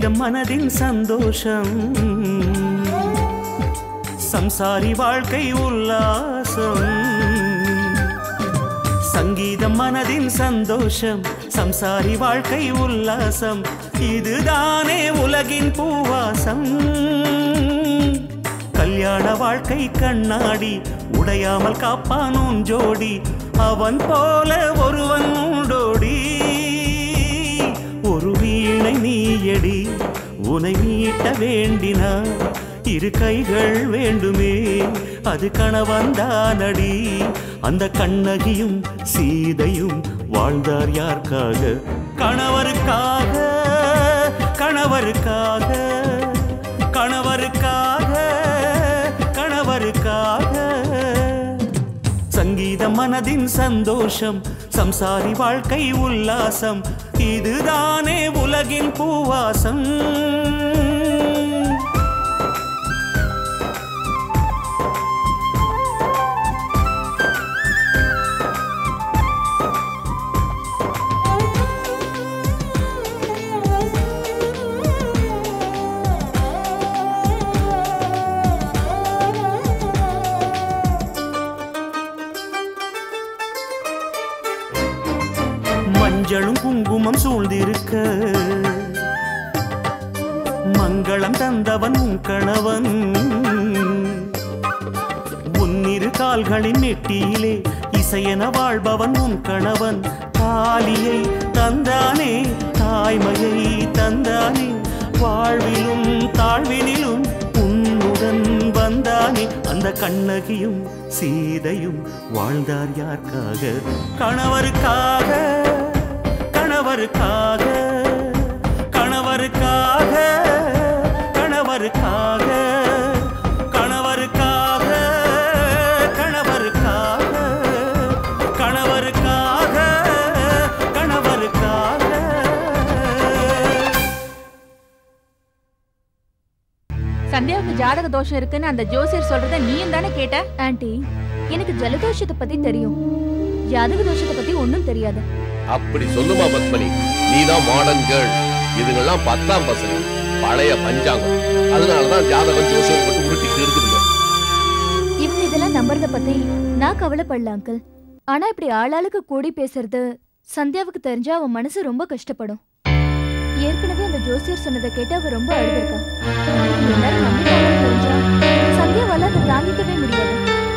சங்கீதம் மனதின் சந்தோஷம் சம்சாரி வாழ்க்கை உல்லாசம் சங்கீதம் மனதின் சந்தோஷம் சம்சாரி வாழ்க்கை உல்லாசம் இதுதானே உலகின் பூவாசம் கல்யாண வாழ்க்கை கண்ணாடி உடையாமல் காப்பானும் ஜோடி அவன் போல ஒருவன் உண்டோடி ஒரு வீணை நீயடி உனை மீட்ட வேண்டினா இரு கைகள் வேண்டுமே அது கணவன்தானடி அந்த கண்ணகியும் சீதையும் வாழ்ந்தார் யாருக்காக கணவருக்காக கணவருக்காக கணவருக்காக கணவருக்காக சங்கீதம் மனதின் சந்தோஷம் சம்சாரி வாழ்க்கை உல்லாசம் இதுதானே உலகின் பூவாசம் மஞ்சளும் குங்குமம் சூழ்ந்திருக்க மங்களம் தந்தவன் உன் கணவன் உன்னிரு கால்களின் நெட்டியிலே இசையென வாழ்பவன் உன் கணவன் தாலியை தந்தானே தாய்மையை தந்தானே வாழ்விலும் தாழ்வினிலும் உன்னுடன் வந்தானே அந்த கண்ணகியும் சீதையும் வாழ்ந்தார் யாருக்காக கணவருக்காக கணவருக்காக கணவருக்காக கணவருக்காக கணவருக்காக கணவருக்காக கணவருக்காக கணவருக்காக சந்தியாவுக்கு ஜாதக தோஷம் இருக்குன்னு அந்த ஜோசியர் சொல்றத நீயும் தானே கேட்ட ஆன்ட்டி எனக்கு ஜலதோஷத்தை பத்தி தெரியும் ஜாதக தோஷத்தை பத்தி ஒண்ணும் தெரியாது அப்படி சொல்லுமா பத்மனி நீதான் மாடர்ன் கேர்ள் இதுங்கெல்லாம் பத்தாம் பசங்க பழைய பஞ்சாங்கம் அதனாலதான் ஜாதகம் ஜோசியம் போட்டு உருட்டிட்டு இருக்குதுங்க இவங்க இதெல்லாம் நம்புறத பத்தி நான் கவலைப்படல அங்கிள் ஆனா இப்படி ஆளாளுக்கு கூடி பேசுறது சந்தியாவுக்கு தெரிஞ்சா அவன் மனசு ரொம்ப கஷ்டப்படும் ஏற்கனவே அந்த ஜோசியர் சொன்னதை கேட்டு அவ ரொம்ப அழுதுருக்கா எல்லாரும் நம்பிட்டாங்கன்னு தெரிஞ்சா சந்தியாவால அதை தாங்கிக்கவே முடியாது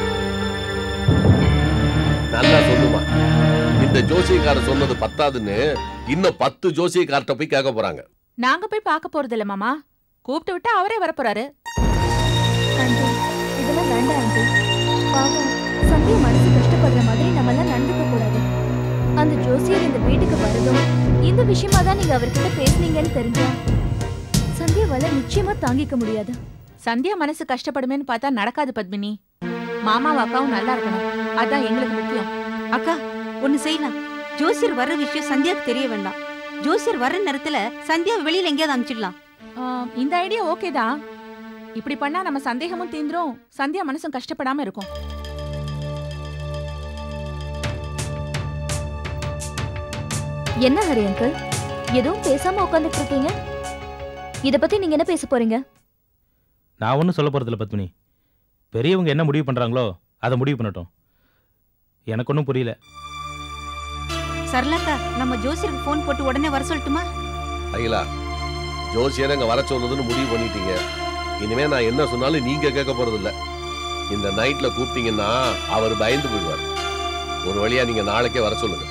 நல்லா சொல்லுமா இந்த ஜோசியக்காரர் சொன்னது பத்தாதுன்னு இன்னும் பத்து ஜோசியக்கார்ட்ட போய் கேட்க போறாங்க நாங்க போய் பார்க்க போறது இல்ல மாமா கூப்பிட்டு விட்டா அவரே வரப்போறாரு ஆண்டி இதெல்லாம் வேண்டாம் ஆண்டி பாவம் சந்தியா மனசு கஷ்டப்படுற மாதிரி நம்ம எல்லாம் நடந்துக்க கூடாது அந்த ஜோசியர் இந்த வீட்டுக்கு வரதும் இந்த விஷயமா தான் நீங்க அவர்கிட்ட பேசுனீங்கன்னு தெரிஞ்சா சந்தியாவால நிச்சயமா தாங்கிக்க முடியாது சந்தியா மனசு கஷ்டப்படுமேன்னு பார்த்தா நடக்காது பத்மினி மாமாவும் அக்காவும் நல்லா இருக்கணும் அதான் எங்களுக்கு முக்கியம் அக்கா ஒண்ணு செய்யலாம் ஜோசியர் வர்ற விஷயம் சந்தியாக்கு தெரிய வேண்டாம் ஜோசியர் வர்ற நேரத்துல சந்தியா வெளியில எங்கேயாவது அனுப்பிச்சிடலாம் ஆ, இந்த ஐடியா ஓகே தான் இப்படி பண்ணா நம்ம சந்தேகமும் தீந்துரும் சந்தியா மனசும் கஷ்டப்படாம இருக்கும் என்ன ஹரி அங்கிள் எதுவும் பேசாம உட்காந்துட்டு இருக்கீங்க இத பத்தி நீங்க என்ன பேச போறீங்க நான் ஒன்றும் சொல்ல போகிறதில்ல பத்மினி பெரியவங்க என்ன முடிவு பண்ணுறாங்களோ அதை முடிவு பண்ணட்டும் எனக்கு ஒன்றும் புரியல சரளாக்கா நம்ம ஜோசியருக்கு ஃபோன் போட்டு உடனே வர சொல்லட்டுமா அகிலா ஜோசியரை இங்க வர சொல்லுதுன்னு முடிவு பண்ணிட்டீங்க இனிமே நான் என்ன சொன்னாலும் நீங்க கேட்க போறது இல்ல இந்த நைட்ல கூப்பிட்டீங்கன்னா அவர் பயந்து போயிடுவார் ஒரு வழியா நீங்க நாளைக்கே வர சொல்லுங்க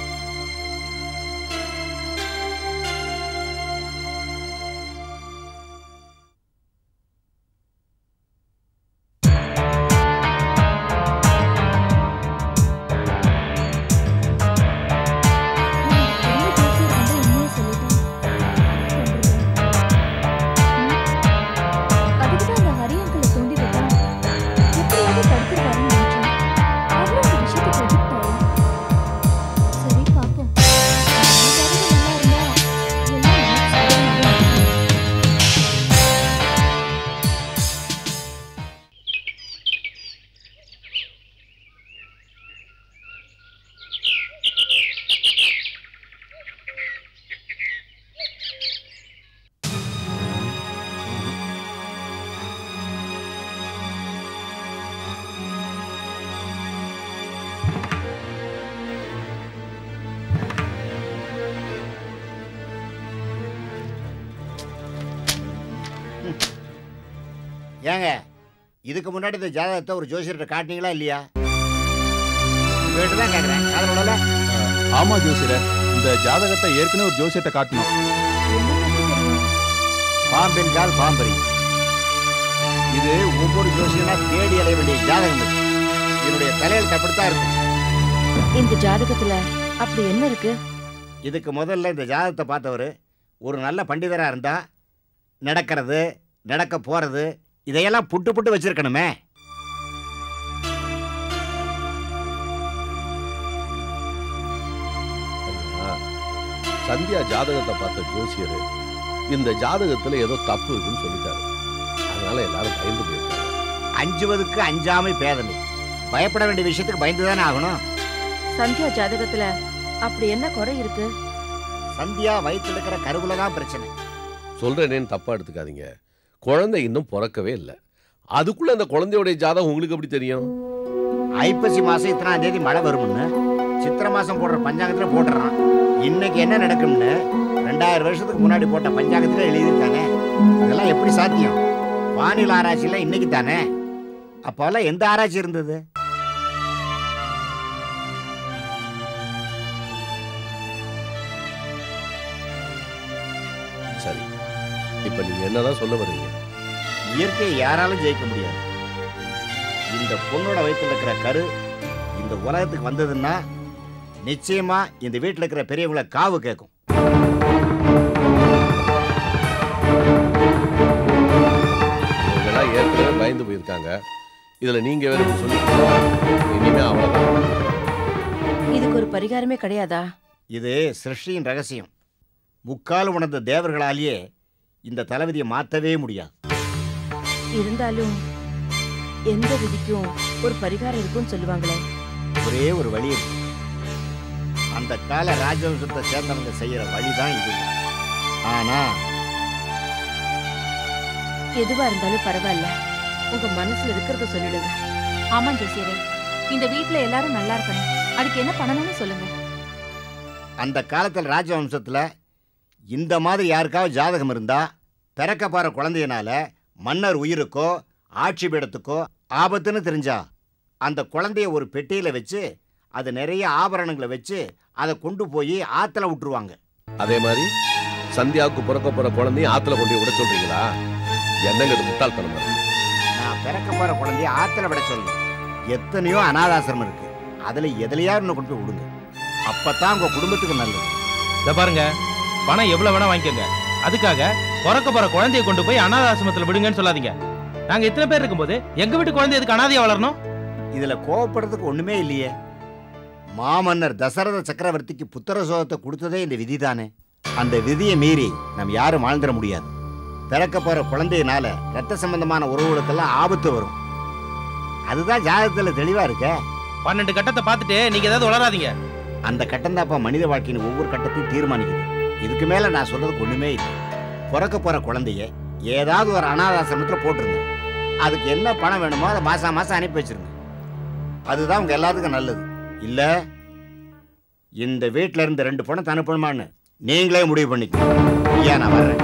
என்ன ஜோசியர் வந்து உண்மையை சொல்லிட்டான். ம். அதுக்குதான் அந்த ஹரி அங்கிளை தூண்டி விட்டா. எப்படியாவது தடுத்துருவாருன்னு நினைச்சேன். அவரும் அந்த விஷயத்தை predict ஆகல. ஏங்க இதுக்கு முன்னாடி இந்த ஜாதகத்தை ஒரு ஜோசியர்கிட்ட காட்டினீங்களா இல்லையா உங்ககிட்ட தான் கேட்குறேன் காதல் விடல ஆமா ஜோசியரே இந்த ஜாதகத்தை ஏற்கனவே ஒரு ஜோசியத்தை காட்டணும் பாம்பின் கால் பாம்பரி இது ஒவ்வொரு ஜோசியனா தேடி அலைய வேண்டிய ஜாதகம் இது. என்னுடைய தலையில் அப்படித்தான் இருக்கும் இந்த ஜாதகத்துல அப்படி என்ன இருக்கு இதுக்கு முதல்ல இந்த ஜாதகத்தை பார்த்தவர் ஒரு நல்ல பண்டிதராக இருந்தா நடக்கிறது நடக்க போறது இதையெல்லாம் புட்டு புட்டு வச்சிருக்கணுமே ஐயா, சந்தியா ஜாதகத்தை பார்த்த ஜோசியர் இந்த ஜாதகத்துல ஏதோ தப்பு இருக்குன்னு சொல்லிட்டாரு அதனால எல்லாரும் பயந்து போயிருக்காங்க அஞ்சுவதுக்கு அஞ்சாமை பேதமை பயப்பட வேண்டிய விஷயத்துக்கு பயந்து தானே ஆகணும் சந்தியா ஜாதகத்துல அப்படி என்ன குறை இருக்கு சந்தியா வயிற்றுல இருக்கிற கருவுல தான் பிரச்சனை சொல்றேனேன்னு தப்பா எடுத்துக்காதீங்க குழந்தை இன்னும் பிறக்கவே இல்லை அதுக்குள்ள அந்த குழந்தையோடைய ஜாதகம் உங்களுக்கு எப்படி தெரியும் ஐப்பசி மாசம் இத்தனாம் தேதி மழை வரும்னு சித்திரை மாசம் போடுற பஞ்சாங்கத்துல போட்டுறான் இன்னைக்கு என்ன நடக்கும்னு ரெண்டாயிரம் வருஷத்துக்கு முன்னாடி போட்ட பஞ்சாங்கத்துல எழுதியிருக்கானே இதெல்லாம் எப்படி சாத்தியம் வானிலை ஆராய்ச்சியில் இன்னைக்கு தானே அப்போல்லாம் எந்த ஆராய்ச்சி இருந்தது சரி இப்ப நீங்க என்னதான் சொல்ல வர்றீங்க இயற்கையை யாராலும் ஜெயிக்க முடியாது இந்த பொண்ணோட வயித்துல இருக்கிற கரு இந்த உலகத்துக்கு வந்ததுன்னா நிச்சயமா இந்த வீட்டில் இருக்கிற பெரியவங்களை காவு கேட்கும் இவங்கெல்லாம் ஏற்கனவே பயந்து போயிருக்காங்க இதுல நீங்க வேற இப்படி சொல்லிட்டு இனிமே அவ்வளவுதான் இதுக்கு ஒரு பரிகாரமே கிடையாதா இது சிருஷ்டியின் ரகசியம் முக்கால் உணர்ந்த தேவர்களாலேயே இந்த தலைவிதியை மாற்றவே முடியாது இருந்தாலும் எந்த விதிக்கும் ஒரு பரிகாரம் இருக்கும்னு சொல்லுவாங்களே ஒரே ஒரு வழி இருக்கு அந்த கால ராஜவம்சத்தை சேர்ந்தவங்க செய்யற வழிதான் இது ஆனா எதுவா இருந்தாலும் பரவாயில்ல உங்க மனசுல இருக்கிறத சொல்லிடுங்க ஆமா ஜோசியரே இந்த வீட்ல எல்லாரும் நல்லா இருக்கணும் அதுக்கு என்ன பண்ணணும்னு சொல்லுங்க அந்த காலத்தில் ராஜவம்சத்துல இந்த மாதிரி யாருக்காவது ஜாதகம் இருந்தா பிறக்க போற குழந்தையனால மன்னர் உயிருக்கோ ஆட்சி பீடத்துக்கோ ஆபத்துன்னு தெரிஞ்சா அந்த குழந்தைய ஒரு பெட்டியில வச்சு அது நிறைய ஆபரணங்களை வச்சு அதை கொண்டு போய் ஆத்துல விட்டுருவாங்க அதே மாதிரி சந்தியாவுக்கு பிறக்க போற குழந்தையும் ஆத்துல கொண்டு போய் விட சொல்றீங்களா என்னங்க இது முட்டாள்தனமா இருக்கு நான் பிறக்க போற குழந்தைய ஆத்துல விட சொல்லு எத்தனையோ அனாதாசிரமம் இருக்கு அதுல எதுலையாவது ஒன்று கொண்டு போய் விடுங்க அப்பதான் உங்க குடும்பத்துக்கு நல்லது இதை பாருங்க பணம் எவ்வளவு வேணா வாங்கிக்கோங்க அதுக்காக பிறக்க போற குழந்தைய கொண்டு போய் அனாதாசிரமத்துல விடுங்கன்னு சொல்லாதீங்க நாங்க இத்தனை பேர் இருக்கும்போது எங்க வீட்டு குழந்தை எதுக்கு அனாதையா வளரணும் இதுல கோவப்படுறதுக்கு ஒண்ணுமே இல்லையே மாமன்னர் தசரத சக்கரவர்த்திக்கு புத்திர சோகத்தை கொடுத்ததே இந்த விதிதானே அந்த விதியை மீறி நம்ம யாரும் வாழ்ந்துட முடியாது பிறக்க போற குழந்தையினால ரத்த சம்பந்தமான உறவுகளுக்கெல்லாம் ஆபத்து வரும் அதுதான் ஜாதகத்துல தெளிவா இருக்க பன்னெண்டு கட்டத்தை பார்த்துட்டு நீங்க ஏதாவது வளராதீங்க அந்த கட்டம் தான்ப்பா மனித வாழ்க்கையின் ஒவ்வொரு கட்டத்தையும் தீர்மானிக்குது இதுக்கு மேல நான் சொல்றதுக்கு ஒண்ணுமே இல்லை பிறக்க போற குழந்தைய ஏதாவது ஒரு அனாதாசிரமத்துல போட்டுருங்க அதுக்கு என்ன பணம் வேணுமோ அதை மாசம் மாசம் அனுப்பி வச்சிருங்க அதுதான் உங்க எல்லாத்துக்கும் நல்லது இல்ல இந்த வீட்ல இருந்து ரெண்டு பணத்தை அனுப்பணுமான்னு நீங்களே முடிவு பண்ணிக்கணும் ஐயா நான் வர்றேன்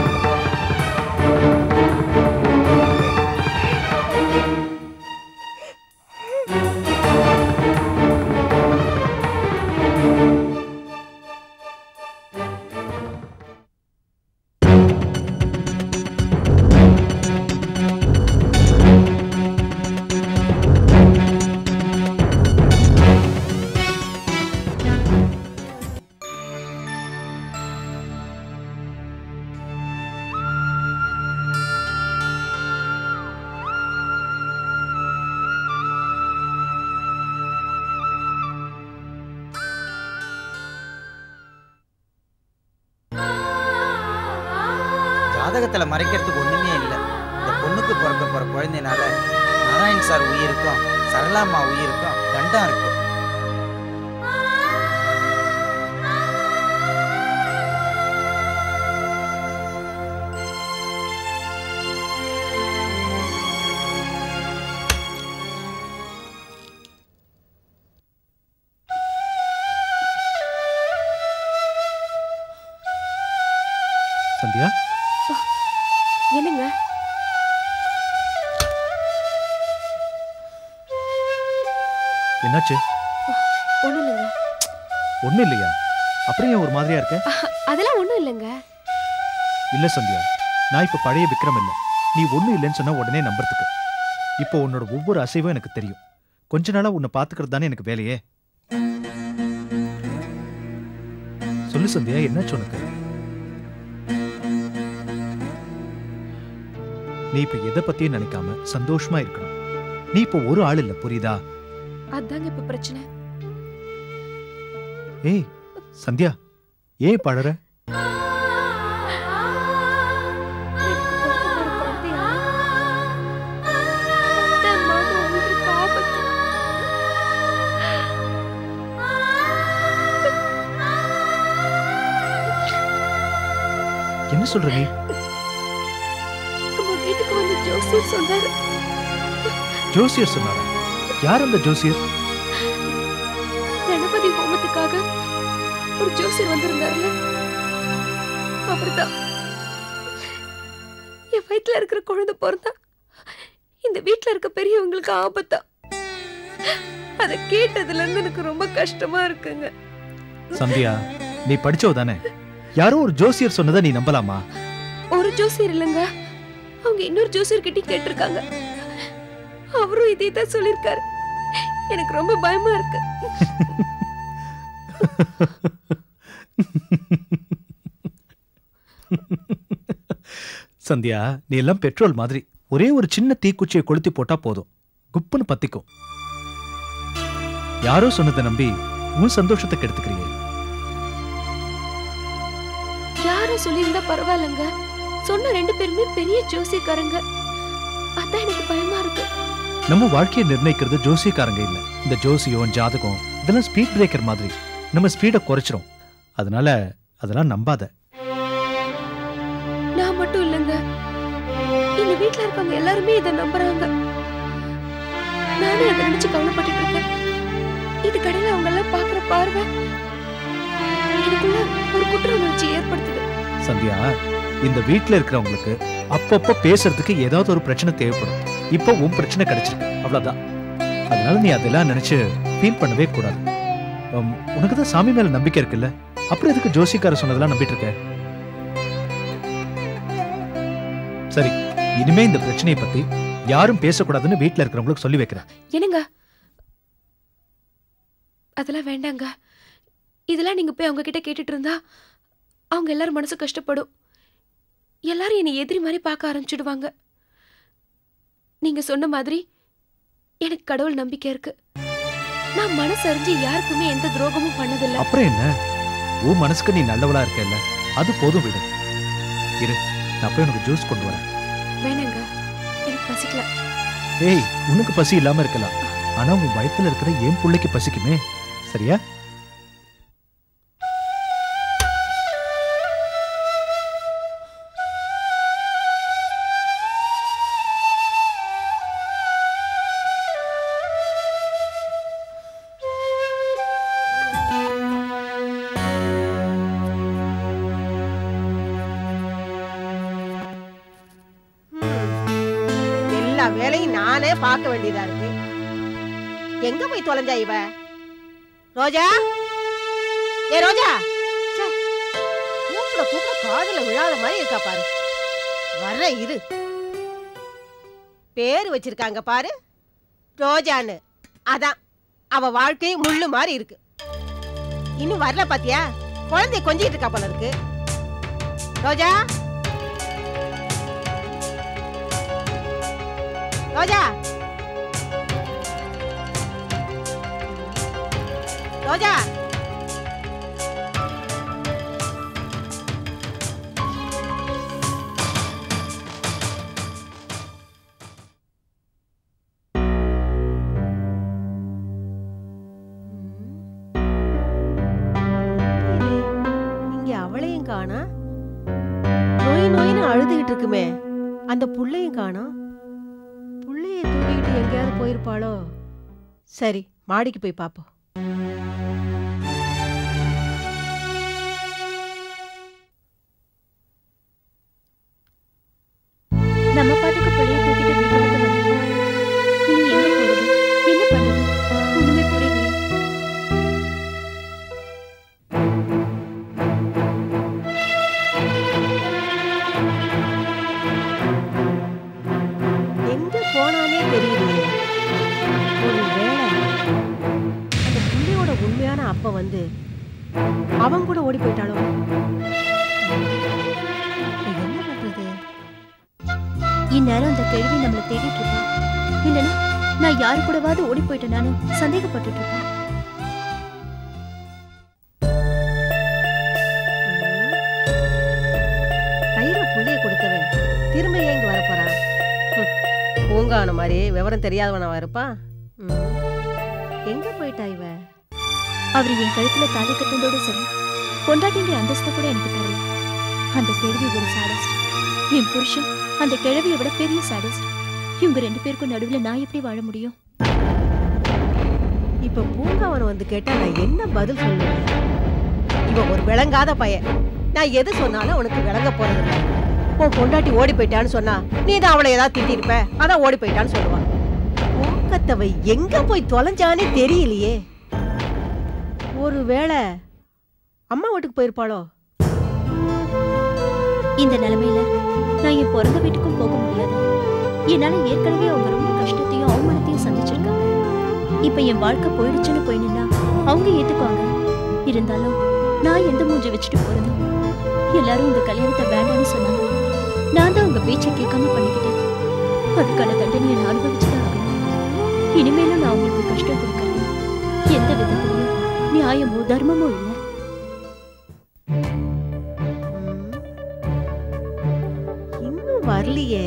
ஜாதகத்துல மறைக்கிறதுக்கு ஒண்ணுமே இல்லை இந்த பொண்ணுக்கு பிறக்க போற குழந்தைனால நாராயண் சார் உயிருக்கும் சரளாம்மா உயிருக்கும் கண்டம் இருக்கு சந்தியா என்னங்க என்னாச்சு ஒண்ணும் இல்லைங்க ஒண்ணும் இல்லையா அப்புறம் ஏன் ஒரு மாதிரியா இருக்க அதெல்லாம் ஒண்ணும் இல்லைங்க இல்ல சந்தியா நான் இப்ப பழைய விக்ரம் இல்ல நீ ஒண்ணும் இல்லைன்னு சொன்னா உடனே நம்புறதுக்கு இப்போ உன்னோட ஒவ்வொரு அசைவும் எனக்கு தெரியும் கொஞ்ச நாளா உன்னை பாத்துக்கிறது தானே எனக்கு வேலையே சொல்லு சந்தியா என்னாச்சு உனக்கு நீ இப்ப எதை பத்தியும் நினைக்காம சந்தோஷமா இருக்கணும் நீ இப்ப ஒரு ஆள் இல்ல புரியுதா அதாங்க இப்ப பிரச்சனை ஏய் சந்தியா ஏன் பழற என்ன சொல்ற நீ நம்ம வீட்டுக்கு வந்து ஜோசியர் சொன்னாரு ஜோசியர் சொன்னாரா யார் அந்த ஜோசியர் கணபதி ஹோமத்துக்காக ஒரு ஜோசியர் வந்திருந்தாருல அப்படிதான் என் வயித்துல இருக்கிற குழந்தை பிறந்தா இந்த வீட்ல இருக்க பெரியவங்களுக்கு ஆபத்தா அத கேட்டதுல இருந்து எனக்கு ரொம்ப கஷ்டமா இருக்குங்க சந்தியா நீ படிச்சவ தானே யாரோ ஒரு ஜோசியர் சொன்னதை நீ நம்பலாமா ஒரு ஜோசியர் இல்லைங்க அவங்க இன்னொரு ஜோசியர் கிட்ட கேட்டிருக்காங்க அவரும் இதே தான் சொல்லியிருக்காரு எனக்கு ரொம்ப பயமா இருக்கு சந்தியா நீ எல்லாம் பெட்ரோல் மாதிரி ஒரே ஒரு சின்ன தீக்குச்சியை கொளுத்தி போட்டா போதும் குப்புன்னு பத்திக்கும் யாரோ சொன்னதை நம்பி உன் சந்தோஷத்தை கெடுத்துக்கிறியே யாரும் சொல்லியிருந்தா பரவாயில்லைங்க சொன்ன ரெண்டு பேருமே பெரிய ஜோசியக்காரங்க அதான் எனக்கு பயமா இருக்கு நம்ம வாழ்க்கையை நிர்ணயிக்கிறது ஜோசியக்காரங்க இல்ல இந்த ஜோசியம் ஜாதகம் இதெல்லாம் ஸ்பீட் பிரேக்கர் மாதிரி நம்ம ஸ்பீடை குறைச்சிரும் அதனால அதெல்லாம் நம்பாத நான் மட்டும் இல்லைங்க இந்த வீட்ல இருக்கவங்க எல்லாருமே இதை நம்புறாங்க நானே அதை நினைச்சு கவலைப்பட்டுட்டு இருக்கேன் இது கடையில அவங்க எல்லாம் பாக்குற பார்வை எனக்குள்ள ஒரு குற்ற உணர்ச்சி ஏற்படுத்துது சந்தியா இந்த வீட்ல இருக்கிறவங்களுக்கு அப்பப்போ பேசுறதுக்கு ஏதாவது ஒரு பிரச்சனை தேவைப்படும் இப்போ உன் பிரச்சனை கிடைச்சிருக்கு அவ்வளவுதான் அதனால நீ அதெல்லாம் நினைச்சு ஃபீல் பண்ணவே கூடாது உம், உனக்கு தான் சாமி மேல நம்பிக்கை இருக்குல்ல அப்புறம் எதுக்கு ஜோசிக்கார சொன்னதெல்லாம் நம்பிட்டு இருக்க சரி இனிமே இந்த பிரச்சனையை பத்தி யாரும் பேசக்கூடாதுன்னு வீட்ல இருக்கிறவங்களுக்கு சொல்லி வைக்கிறேன் என்னங்க அதெல்லாம் வேண்டாங்க இதெல்லாம் நீங்க போய் அவங்க கிட்ட கேட்டுட்டு இருந்தா அவங்க எல்லாரும் மனசு கஷ்டப்படும் எல்லாரும் என்னை எதிரி மாதிரி பார்க்க ஆரம்பிச்சிடுவாங்க நீங்க சொன்ன மாதிரி எனக்கு கடவுள் நம்பிக்கை இருக்கு நான் மனசு அறிஞ்சு யாருக்குமே எந்த துரோகமும் பண்ணதில்லை அப்புறம் என்ன உன் மனசுக்கு நீ நல்லவளா இருக்கல்ல அது போதும் விடு இரு நான் போய் உனக்கு ஜூஸ் கொண்டு வரேன் வேணாங்க எனக்கு பசிக்கல ஏய் உனக்கு பசி இல்லாம இருக்கலாம் ஆனா உன் வயித்துல இருக்கிற என் புள்ளைக்கு பசிக்குமே சரியா எல்லா வேலையும் நானே பார்க்க வேண்டியதா இருக்கு எங்க போய் தொலைஞ்சா இவ ரோஜா ஏ ரோஜா ச்சே, கூப்பிட கூப்பிட காதுல விழாத மாதிரி இருக்கா பாரு வர்ற இரு பேரு வச்சிருக்காங்க பாரு ரோஜான்னு அதான் அவ வாழ்க்கை முள்ளு மாதிரி இருக்கு இன்னும் வரல பாத்தியா குழந்தை கொஞ்சிட்டு இருக்கா போல இருக்கு ரோஜா ரோஜா ரோஜா இங்க அவளையும் காணா நோய் நோயின்னு அழுதுகிட்டு இருக்குமே அந்த புள்ளையும் காணோம் புள்ளைய தூக்கிட்டு எங்கேயாவது போயிருப்பாளோ சரி மாடிக்கு போய் பாப்போம் நம்ம பாட்டுக்கு பிள்ளைய தூக்கிட்டு வீட்டுக்கு வந்துட்டோம் இனி எங்க போறது என்ன பண்றது ஒண்ணுமே புரியல வந்து அவன் கூட ஓடி போயிட்டாளோ இப்ப என்ன பண்றது இந்நேரம் அந்த கேள்வி நம்மள தேடிட்டு இருப்பான் இல்லனா நான் யாரு கூடவாவது ஓடி போயிட்டேனானு சந்தேகப்பட்டுட்டு இருப்பேன் கையில புள்ளைய கொடுத்தவன் திரும்ப ஏன் இங்க வரப்போறான் ஹம், பூங்கான மாதிரி விவரம் தெரியாதவனவா இருப்பான் ம். எங்க போயிட்டா இவ அவர் என் கழுத்துல தாலி கட்டினதோட சரி பொண்டாட்டின்ற அந்தஸ்தை கூட எனக்கு தரல அந்த கிழவி ஒரு சாடஸ்ட் என் புருஷன் அந்த கிழவியை விட பெரிய சாடஸ்ட் இவங்க ரெண்டு பேருக்கும் நடுவுல நான் எப்படி வாழ முடியும் இப்ப பூங்காவனம் வந்து கேட்டா நான் என்ன பதில் சொல்லுவேன் இவன் ஒரு விளங்காத பையன் நான் எது சொன்னாலும் அவனுக்கு விளங்க போறது இல்ல உன் பொண்டாட்டி ஓடி போயிட்டான்னு சொன்னா நீ தான் அவளை ஏதாவது திட்டிருப்ப அதான் ஓடி போயிட்டான்னு சொல்லுவான் பூக்கத்தவ எங்க போய் தொலைஞ்சானே தெரியலையே ஒருவேளை அம்மா வீட்டுக்கு போயிருப்பாளோ இந்த நிலைமையில நான் என் பிறந்த வீட்டுக்கும் போக முடியாது என்னால ஏற்கனவே அவங்க ரொம்ப கஷ்டத்தையும் அவமானத்தையும் சந்திச்சிருக்காங்க இப்ப என் வாழ்க்கை போயிடுச்சுன்னு போய் நின்னா அவங்க ஏத்துக்குவாங்க இருந்தாலும் நான் எந்த மூஞ்சி வச்சுட்டு போறது எல்லாரும் இந்த கல்யாணத்தை வேண்டாம்னு சொன்னாங்க நான் தான் உங்க பேச்சை கேட்காம பண்ணிக்கிட்டேன் அதுக்கான தண்டனையை நான் அனுபவிச்சுதான் ஆகணும் இனிமேலும் நான் உங்களுக்கு கஷ்டம் கொடுக்கறது எந்த விதத்திலையும் நியாயமோ தர்மமோ இல்லை இன்னும் வரலையே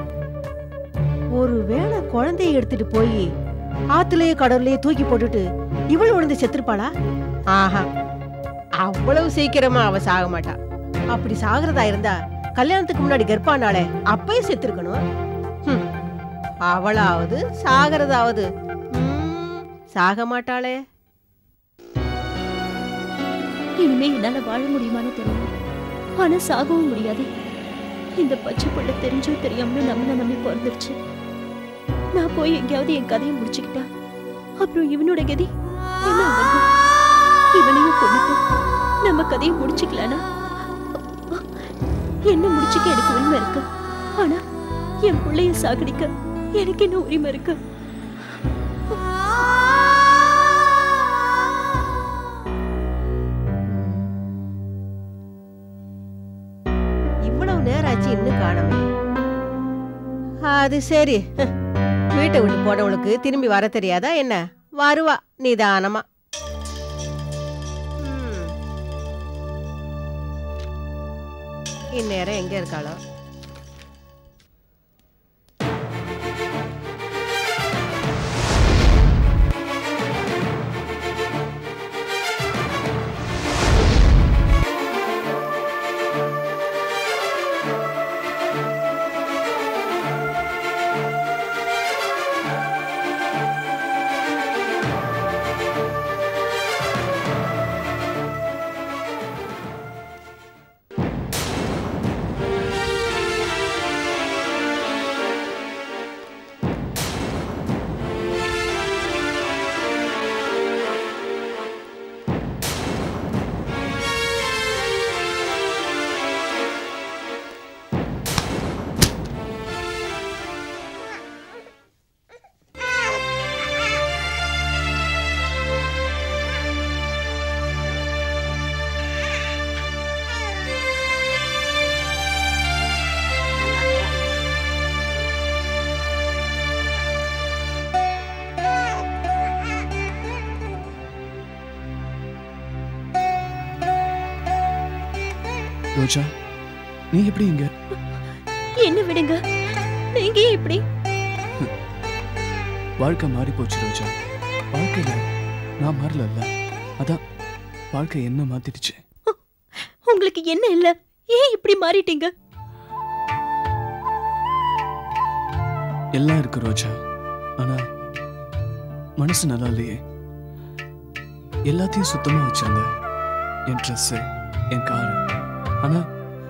ஒருவேளை குழந்தைய எடுத்துட்டு போய் ஆத்துலயே கடல்லையே தூக்கி போட்டுட்டு இவள் விழுந்து செத்துருப்பாளா ஆஹா அவ்வளவு சீக்கிரமா அவ சாக மாட்டா அப்படி சாகிறதா இருந்தா கல்யாணத்துக்கு முன்னாடி கர்ப்பானாலே அப்பயே செத்துருக்கணும் ஹம். அவளாவது சாகிறதாவது ம், சாக மாட்டாளே இனிமே என்னால வாழ முடியுமான்னு தெரியல ஆனா சாகவும் முடியாது இந்த பச்சை புள்ள தெரிஞ்சோ தெரியாமலோ நம்மள நம்பி பிறந்துருச்சு நான் போய் எங்கேயாவது என் கதையை முடிச்சுக்கிட்டா அப்புறம் இவனோட கதி என்ன ஆகுறது? இவனையும் கொண்டுட்டு நம்ம கதையை முடிச்சுக்கலானா என்ன முடிச்சுக்க எனக்கு உரிமை இருக்கு ஆனா என் பிள்ளைய சாகடிக்க எனக்கு என்ன உரிமை இருக்கு இவ்வளவு நேரம் ஆச்சு இன்னும் காணோமே அது சரி வீட்டை விட்டு போனவளுக்கு திரும்பி வர தெரியாதா என்ன வருவா நிதானமா ம். இந்நேரம் எங்க இருக்காளோ ரோஜா நீ எப்படி இங்க என்ன விடுங்க நீங்க ஏன் இப்படி வாழ்க்கை மாறி போச்சு ரோஜா வாழ்க்கையில நான் மாறல அதான் வாழ்க்கை என்ன மாத்திடுச்சு உங்களுக்கு என்ன இல்ல ஏன் இப்படி மாறிட்டீங்க எல்லாம் இருக்கு ரோஜா ஆனா மனசு நல்லா இல்லையே எல்லாத்தையும் சுத்தமா வச்சிருந்தேன் என் ட்ரெஸ் என் காரு ஆனா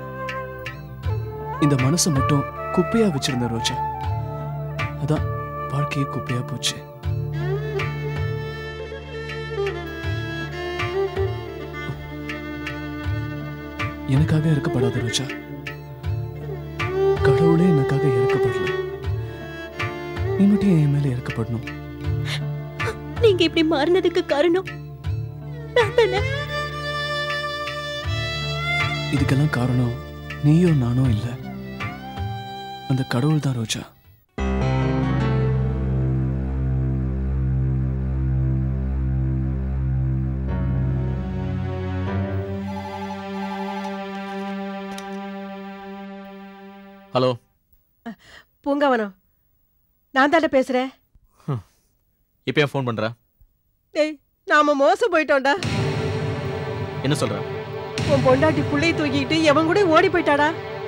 இந்த மனசை மட்டும் குப்பையா வச்சிருந்தேன் ரோஜா அதான் வாழ்க்கையே குப்பையா போச்சு எனக்காக இறக்கப்படாத ரோஜா கடவுளே எனக்காக இறக்கப்படல நீ மட்டும் என் மேல இறக்கப்படணும் நீங்க இப்படி மாறினதுக்கு காரணம் நான் தானே இதுக்கெல்லாம் காரணம் நீயோ நானோ இல்ல அந்த கடவுள் தான் ரோஜா ஹலோ பூங்காவனம் நான் தானே பேசுறேன் இப்போ ஏன் ஃபோன் பண்ற டேய் நாம மோசம் போயிட்டோம்டா என்ன சொல்ற உன் பொண்டாட்டி புள்ளைய தூக்கிட்டு எவன் கூட ஓடி போயிட்டாடா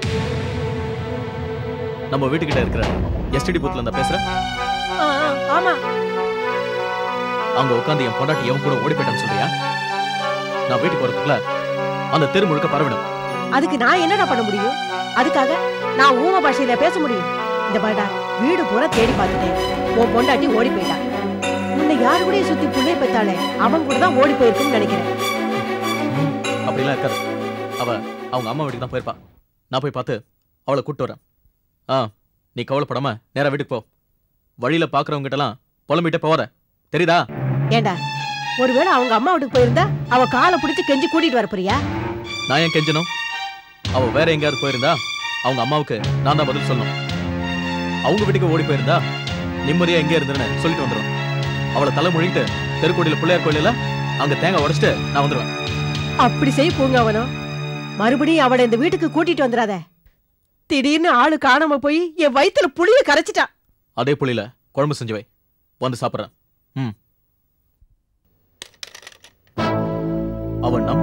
நம்ம வீட்டுக்கிட்ட இருக்கிற எஸ்டிடி பூத்ல இருந்தா பேசுற ஆ, ஆ, ஆமா அங்க உட்காந்து என் பொண்டாட்டி எவன் கூட ஓடி போயிட்டான்னு சொல்றியா நான் வீட்டுக்கு வரதுக்குள்ள அந்த தெரு முழுக்க பரவிடும் அதுக்கு நான் என்னடா பண்ண முடியும் அதுக்காக நான் ஊம பாஷையில பேச முடியும் இந்த பாடா வீடு பூரா தேடி பார்த்துட்டேன் உன் பொண்டாட்டி ஓடி போயிட்டா உன்னை யாரு கூடயும் சுத்தி புள்ளைய பெத்தாளே அவன் கூட தான் ஓடி போயிருக்குன்னு நினைக்கிறேன் அப்படிலாம் இருக்காது அவ அவங்க அம்மா வீட்டுக்கு தான் போயிருப்பா நான் போய் பார்த்து அவளை கூட்டு வரேன் ஆ நீ கவலைப்படாம நேரா வீட்டுக்கு போ வழியில பாக்குறவங்க கிட்டலாம் புலம்பிட்டே போவாத தெரியுதா ஏண்டா ஒருவேளை அவங்க அம்மா வீட்டுக்கு போயிருந்தா அவ காலை பிடிச்சு கெஞ்சி கூட்டிட்டு வர போறியா நான் ஏன் கெஞ்சணும் அவ வேற எங்கேயாவது போயிருந்தா அவங்க அம்மாவுக்கு நான் தான் பதில் சொல்லணும் அவங்க வீட்டுக்கு ஓடி போயிருந்தா நிம்மதியா எங்கே இருந்தேன்னு சொல்லிட்டு வந்துடும் அவளை தலை முழுகிட்டு தெருக்கோடியில பிள்ளையார் கோயிலில் அங்க தேங்காய் உடைச்சிட்டு நான் வந்துடுவேன் அப்படி செய் பூங்காவனம் மறுபடியும் அவளை இந்த வீட்டுக்கு கூட்டிட்டு வந்துடாத திடீர்னு ஆளு காணாம போய் என் வயித்துல புளிய கரைச்சிட்டா அதே புள்ளியில குழம்பு செஞ்சு வை வந்து சாப்பிட்றேன் ம் அவன் நம்பி